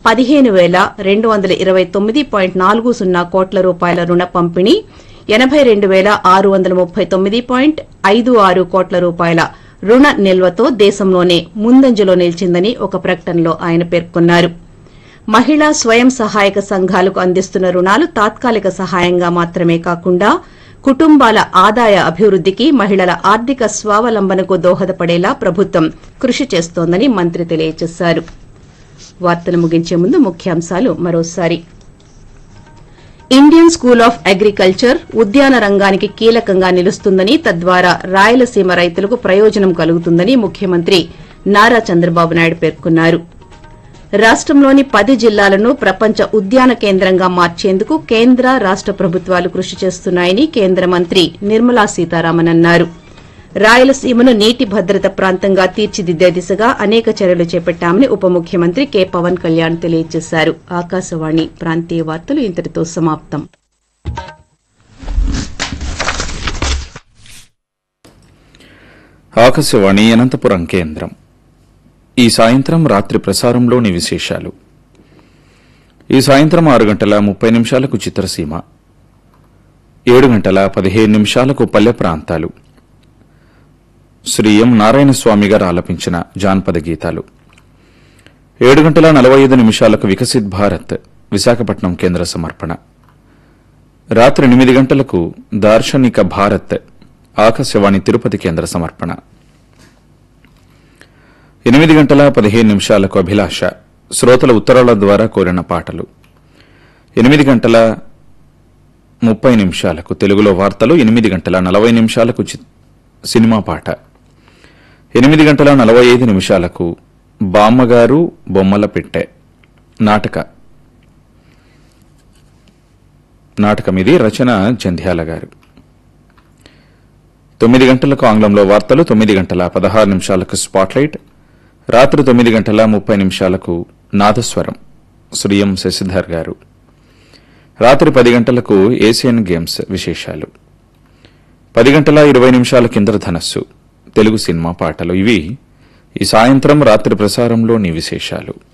పదిహేను వేల రెండు వందల ఇరవై తొమ్మిది పాయింట్ నాలుగు సున్నా కోట్ల రూపాయల రుణ పంపిణీ ఎనబై రెండు వేల ఆరు వందల ముప్పై తొమ్మిది పాయింట్ ఐదు ఆరు కోట్ల రూపాయల రుణ నిల్వతో దేశంలోనే ముందంజలో నిలిచిందని ఒక ప్రకటనలో ఆయన పేర్కొన్నారు మహిళా స్వయం సహాయక సంఘాలకు అందిస్తున్న రుణాలు తాత్కాలిక సహాయంగా మాత్రమే కాకుండా కుటుంబాల ఆదాయ అభివృద్దికి మహిళల ఆర్థిక స్వావలంబనకు దోహదపడేలా ప్రభుత్వం కృషి చేస్తోందని మంత్రి తెలియజేశారు వార్తలు ముగించే ముందు ముఖ్యాంశాలు మరోసారి ఇండియన్ స్కూల్ ఆఫ్ అగ్రికల్చర్ ఉద్యాన రంగానికి కీలకంగా నిలుస్తుందని తద్వారా రాయలసీమ రైతులకు ప్రయోజనం కలుగుతుందని ముఖ్యమంత్రి నారా చంద్రబాబు నాయుడు పేర్కొన్నారు రాష్టంలోని పది జిల్లాలను ప్రపంచ ఉద్యాన కేంద్రంగా మార్చేందుకు కేంద్ర రాష్ట ప్రభుత్వాలు కృషి చేస్తున్నాయని కేంద్ర మంత్రి నిర్మలా సీతారామన్ అన్నారు రాయలసీమను నీటి భద్రత ప్రాంతంగా తీర్చిదిద్దే దిశగా అనేక చర్యలు చేపట్టామని ఉప ముఖ్యమంత్రి కె పవన్ కళ్యాణ్ తెలియజేశారు ఆకాశవాణి ప్రాంతీయ వార్తలు ఇంతటితో సమాప్తం ఆకాశవాణి అనంతపురం కేంద్రం ఈ సాయంత్రం రాత్రి ప్రసారంలోని విశేషాలు ఈ సాయంత్రం ఆరు గంటల ముప్పై నిమిషాలకు చిత్రసీమ ఏడు గంటల పదిహేను నిమిషాలకు పల్లె ప్రాంతాలు శ్రీ ఎం నారాయణస్వామి గారు ఆలపించిన జానపద గీతాలు ఏడు గంటల నలభై ఐదు నిమిషాలకు వికసిత్ భారత్ విశాఖపట్నం కేంద్ర సమర్పణ రాత్రి ఎనిమిది గంటలకు దార్శనిక భారత్ ఆకాశవాణి తిరుపతి కేంద్ర సమర్పణ ఎనిమిది గంటల పదిహేను నిమిషాలకు అభిలాష శ్రోతల ఉత్తరాల ద్వారా కోరిన పాటలు ఎనిమిది గంటల ముప్పై నిమిషాలకు తెలుగులో వార్తలు ఎనిమిది గంటల నలభై నిమిషాలకు చి- సినిమా పాట ఎనిమిది గంటల నలభై ఐదు నిమిషాలకు బామ్మగారు బొమ్మల పెట్టె నాటక నాటకం ఇది రచన జంధ్యాల గారు తొమ్మిది గంటలకు ఆంగ్లంలో వార్తలు తొమ్మిది గంటల పదహారు నిమిషాలకు స్పాట్లైట్ రాత్రి తొమ్మిది గంటల ముప్పై నిమిషాలకు నాదస్వరం శ్రీ ఎం శశిధర్ గారు రాత్రి పది గంటలకు ఏషియన్ గేమ్స్ విశేషాలు పది గంటల ఇరవై నిమిషాలకు ఇంద్రధనస్సు తెలుగు సినిమా పాటలు ఇవి ఈ సాయంత్రం రాత్రి ప్రసారంలోని విశేషాలు